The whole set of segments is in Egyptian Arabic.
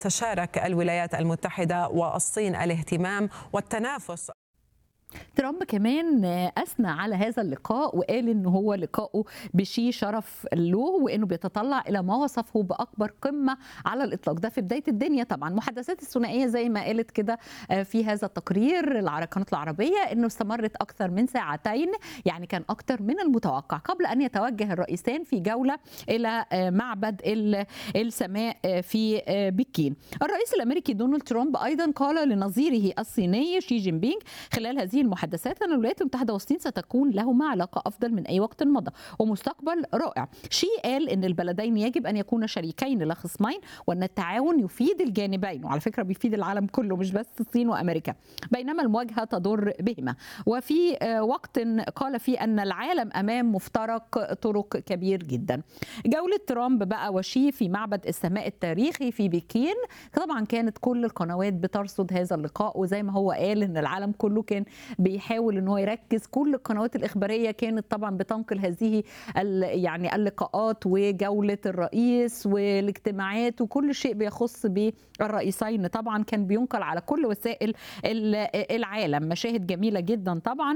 تشارك الولايات المتحدة والصين الاهتمام والتنافس ترامب كمان اثنى على هذا اللقاء وقال ان هو لقائه بشي شرف له وانه بيتطلع الى ما وصفه باكبر قمه على الاطلاق ده في بدايه الدنيا طبعا محادثات الثنائيه زي ما قالت كده في هذا التقرير القناه العربيه انه استمرت اكثر من ساعتين يعني كان اكثر من المتوقع قبل ان يتوجه الرئيسان في جوله الى معبد السماء في بكين الرئيس الامريكي دونالد ترامب ايضا قال لنظيره الصيني شي جين بينغ خلال هذه المحادثات ان الولايات المتحده والصين ستكون لهما علاقه افضل من اي وقت مضى ومستقبل رائع شي قال ان البلدين يجب ان يكونا شريكين لا خصمين وان التعاون يفيد الجانبين وعلى فكره بيفيد العالم كله مش بس الصين وامريكا بينما المواجهه تضر بهما وفي وقت قال فيه ان العالم امام مفترق طرق كبير جدا جوله ترامب بقى وشي في معبد السماء التاريخي في بكين طبعا كانت كل القنوات بترصد هذا اللقاء وزي ما هو قال ان العالم كله كان بيحاول ان هو يركز كل القنوات الاخباريه كانت طبعا بتنقل هذه يعني اللقاءات وجوله الرئيس والاجتماعات وكل شيء بيخص بالرئيسين طبعا كان بينقل على كل وسائل العالم مشاهد جميله جدا طبعا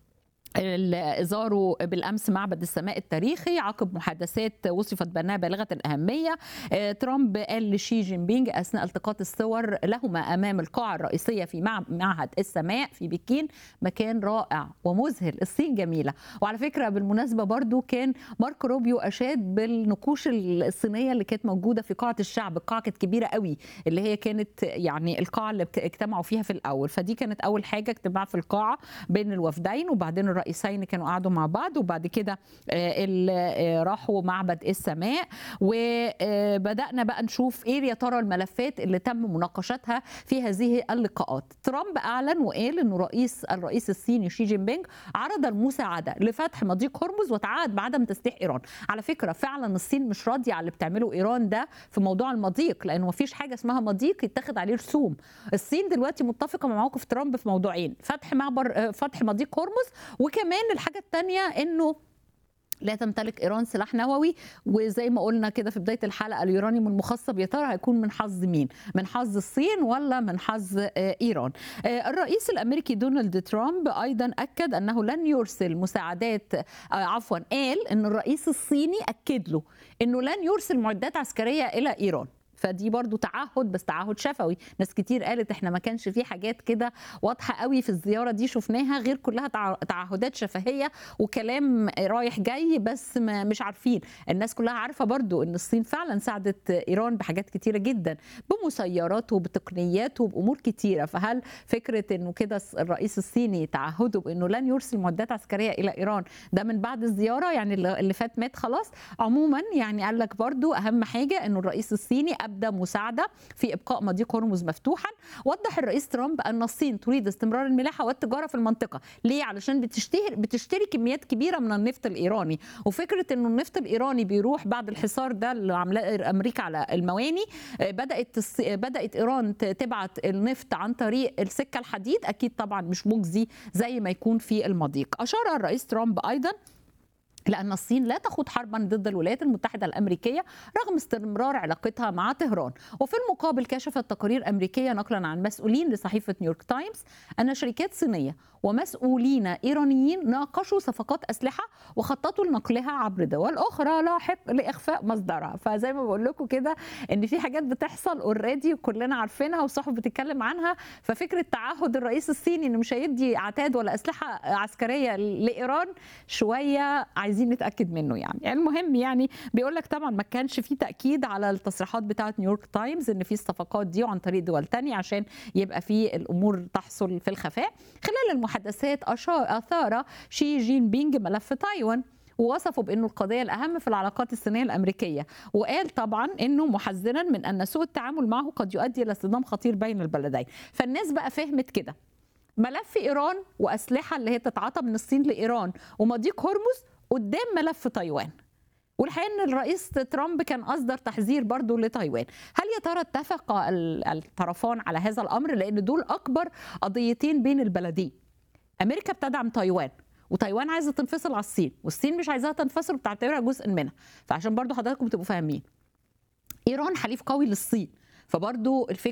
زاروا بالامس معبد السماء التاريخي عقب محادثات وصفت بانها بالغه الاهميه ترامب قال لشي جين بينج اثناء التقاط الصور لهما امام القاعه الرئيسيه في معهد السماء في بكين مكان رائع ومذهل الصين جميله وعلى فكره بالمناسبه برضو كان مارك روبيو اشاد بالنقوش الصينيه اللي كانت موجوده في قاعه الشعب القاعه كانت كبيره قوي اللي هي كانت يعني القاعه اللي اجتمعوا فيها في الاول فدي كانت اول حاجه اجتماع في القاعه بين الوفدين وبعدين الرئيس الرئيسين كانوا قعدوا مع بعض وبعد كده راحوا معبد السماء وبدانا بقى نشوف ايه يا ترى الملفات اللي تم مناقشتها في هذه اللقاءات ترامب اعلن وقال انه رئيس الرئيس الصيني شي جين بينغ عرض المساعده لفتح مضيق هرمز وتعهد بعدم تسليح ايران على فكره فعلا الصين مش راضيه على اللي بتعمله ايران ده في موضوع المضيق لانه مفيش حاجه اسمها مضيق يتاخد عليه رسوم الصين دلوقتي متفقه مع موقف ترامب في موضوعين فتح معبر فتح مضيق هرمز وكمان الحاجه الثانيه انه لا تمتلك ايران سلاح نووي وزي ما قلنا كده في بدايه الحلقه اليورانيوم المخصب يا ترى هيكون من حظ مين؟ من حظ الصين ولا من حظ ايران؟ الرئيس الامريكي دونالد ترامب ايضا اكد انه لن يرسل مساعدات عفوا قال ان الرئيس الصيني اكد له انه لن يرسل معدات عسكريه الى ايران فدي برضو تعهد بس تعهد شفوي ناس كتير قالت احنا ما كانش في حاجات كده واضحه قوي في الزياره دي شفناها غير كلها تعهدات شفهيه وكلام رايح جاي بس ما مش عارفين الناس كلها عارفه برضو ان الصين فعلا ساعدت ايران بحاجات كتيره جدا بمسيرات وبتقنيات وبامور كتيره فهل فكره انه كده الرئيس الصيني تعهده بانه لن يرسل معدات عسكريه الى ايران ده من بعد الزياره يعني اللي فات مات خلاص عموما يعني قال لك برضو اهم حاجه انه الرئيس الصيني ابدى مساعده في ابقاء مضيق هرمز مفتوحا وضح الرئيس ترامب ان الصين تريد استمرار الملاحه والتجاره في المنطقه ليه علشان بتشتري بتشتري كميات كبيره من النفط الايراني وفكره انه النفط الايراني بيروح بعد الحصار ده اللي عاملاه امريكا على المواني بدات بدات ايران تبعت النفط عن طريق السكه الحديد اكيد طبعا مش مجزي زي ما يكون في المضيق اشار الرئيس ترامب ايضا لأن الصين لا تخوض حربا ضد الولايات المتحدة الأمريكية رغم استمرار علاقتها مع طهران وفي المقابل كشفت تقارير أمريكية نقلا عن مسؤولين لصحيفة نيويورك تايمز أن شركات صينية ومسؤولين إيرانيين ناقشوا صفقات أسلحة وخططوا لنقلها عبر دول أخرى لاحق لإخفاء مصدرها فزي ما بقول لكم كده إن في حاجات بتحصل اوريدي كلنا عارفينها والصحف بتتكلم عنها ففكرة تعهد الرئيس الصيني إنه مش هيدي عتاد ولا أسلحة عسكرية لإيران شوية عايزين نتاكد منه يعني المهم يعني بيقول لك طبعا ما كانش في تاكيد على التصريحات بتاعه نيويورك تايمز ان في الصفقات دي عن طريق دول تانية عشان يبقى في الامور تحصل في الخفاء خلال المحادثات اشار اثار شي جين بينج ملف تايوان ووصفوا بانه القضيه الاهم في العلاقات الصينيه الامريكيه وقال طبعا انه محذرا من ان سوء التعامل معه قد يؤدي الى صدام خطير بين البلدين فالناس بقى فهمت كده ملف ايران واسلحه اللي هي تتعاطى من الصين لايران ومضيق هرمز قدام ملف تايوان والحقيقه ان الرئيس ترامب كان اصدر تحذير برضه لتايوان هل يا ترى اتفق الطرفان على هذا الامر لان دول اكبر قضيتين بين البلدين امريكا بتدعم تايوان وتايوان عايزه تنفصل على الصين والصين مش عايزاها تنفصل وبتعتبرها جزء منها فعشان برضه حضراتكم تبقوا فاهمين ايران حليف قوي للصين فبرضو الفكره